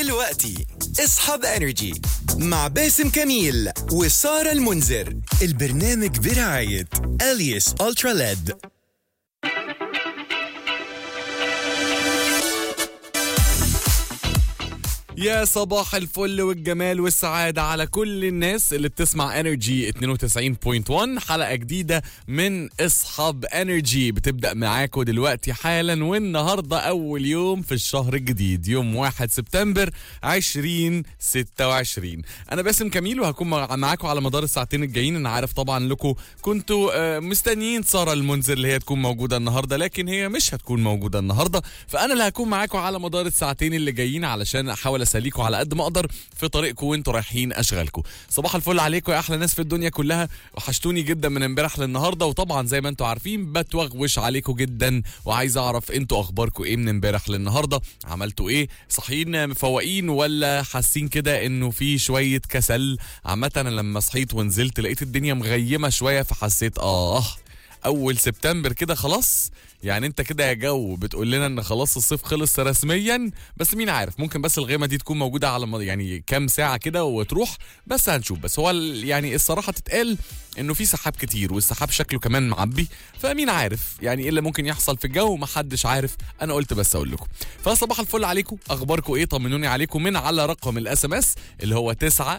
دلوقتي اصحاب انرجي مع باسم كميل وسارة المنذر البرنامج برعاية اليس الترا ليد يا صباح الفل والجمال والسعادة على كل الناس اللي بتسمع انرجي 92.1 حلقة جديدة من اصحاب انرجي بتبدأ معاكم دلوقتي حالا والنهاردة اول يوم في الشهر الجديد يوم 1 سبتمبر 2026 انا باسم كميل وهكون مع- معاكم على مدار الساعتين الجايين انا عارف طبعا لكم كنتوا آه، مستنيين سارة المنذر اللي هي تكون موجودة النهاردة لكن هي مش هتكون موجودة النهاردة فانا اللي هكون معاكم على مدار الساعتين اللي جايين علشان احاول اساليكم على قد ما اقدر في طريقكم وانتوا رايحين اشغالكم صباح الفل عليكم يا احلى ناس في الدنيا كلها وحشتوني جدا من امبارح للنهارده وطبعا زي ما انتوا عارفين بتوغوش عليكم جدا وعايز اعرف انتوا اخباركم ايه من امبارح للنهارده عملتوا ايه صاحيين مفوقين ولا حاسين كده انه في شويه كسل عامه أنا لما صحيت ونزلت لقيت الدنيا مغيمه شويه فحسيت اه اول سبتمبر كده خلاص يعني انت كده يا جو بتقول لنا ان خلاص الصيف خلص رسميا بس مين عارف ممكن بس الغيمه دي تكون موجوده على مد- يعني كام ساعه كده وتروح بس هنشوف بس هو ال- يعني الصراحه تتقال انه في سحاب كتير والسحاب شكله كمان معبي فمين عارف يعني ايه اللي ممكن يحصل في الجو محدش عارف انا قلت بس اقول لكم فصباح الفل عليكم اخباركم ايه طمنوني عليكم من على رقم الاس ام اس اللي هو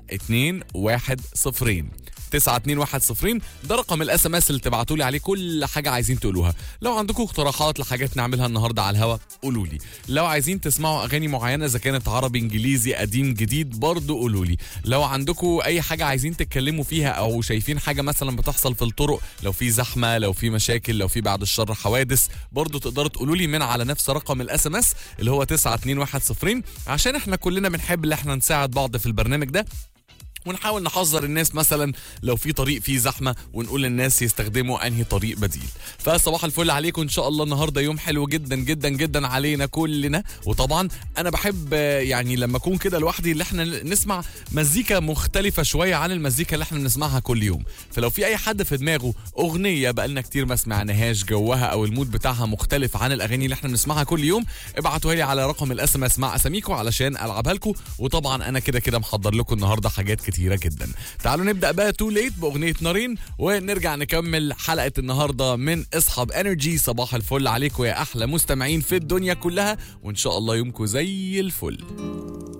9210 9210 ده رقم الاس ام اس اللي تبعتوا لي عليه كل حاجه عايزين تقولوها لو عندكم اقتراحات لحاجات نعملها النهارده على الهوا قولوا لي لو عايزين تسمعوا اغاني معينه اذا كانت عربي انجليزي قديم جديد برضو قولوا لي لو عندكم اي حاجه عايزين تتكلموا فيها او شايفين حاجه مثلا بتحصل في الطرق لو في زحمه لو في مشاكل لو في بعد الشر حوادث برضو تقدروا تقولوا لي من على نفس رقم الاس ام اس اللي هو 9210 عشان احنا كلنا بنحب ان احنا نساعد بعض في البرنامج ده ونحاول نحذر الناس مثلا لو في طريق فيه زحمه ونقول للناس يستخدموا انهي طريق بديل فصباح الفل عليكم ان شاء الله النهارده يوم حلو جدا جدا جدا علينا كلنا وطبعا انا بحب آه، يعني لما اكون كده لوحدي اللي احنا نسمع مزيكا مختلفه شويه عن المزيكا اللي احنا بنسمعها كل يوم فلو في اي حد في دماغه اغنيه بقالنا كتير ما سمعناهاش جوها او المود بتاعها مختلف عن الاغاني اللي احنا بنسمعها كل يوم ابعتوها لي على رقم الاس ام اس مع اساميكم علشان العبها لكم وطبعا انا كده كده محضر لكم النهارده حاجات كتيره جدا تعالوا نبدا بقى تو ليت باغنيه نارين ونرجع نكمل حلقه النهارده من اصحاب انرجي صباح الفل عليكم يا احلى مستمعين في الدنيا كلها وان شاء الله يومكم زي الفل